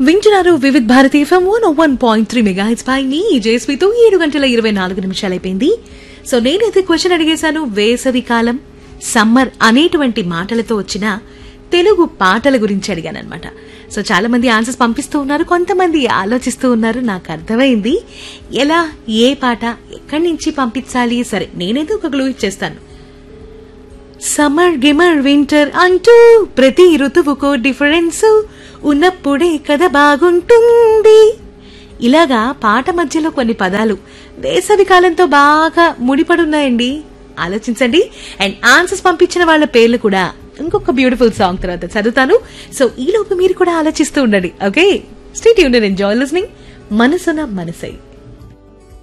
వింటున్నారు Vividh Bharati FM one one point three megahertz పై నీ జేస్పీతో ఏడు గంటల ఇరవై నాలుగు నిమిషాలు అయిపోయింది సో నేనైతే క్వశ్చన్ అడిగేశాను వేసవి కాలం సమ్మర్ అనేటువంటి మాటలతో వచ్చిన తెలుగు పాటల గురించి అడిగాను అనమాట సో చాలా మంది ఆన్సర్స్ పంపిస్తూ ఉన్నారు కొంతమంది ఆలోచిస్తూ ఉన్నారు నాకు అర్థమైంది ఎలా ఏ పాట ఎక్కడి నుంచి పంపించాలి సరే నేనైతే ఒక క్లూ ఇచ్చేస్తాను సమ్మర్ గిమర్ వింటర్ అంటూ ప్రతి ఋతువుకో డిఫరెన్స్ ఉన్నప్పుడే కదా బాగుంటుంది ఇలాగా పాట మధ్యలో కొన్ని పదాలు వేసవి కాలంతో బాగా ముడిపడున్నాయండి ఆలోచించండి అండ్ ఆన్సర్స్ పంపించిన వాళ్ళ పేర్లు కూడా ఇంకొక బ్యూటిఫుల్ సాంగ్ తర్వాత చదువుతాను సో ఈ లోపు మీరు కూడా ఆలోచిస్తూ ఉండండి okay state union enjoy listening మనసున మనసై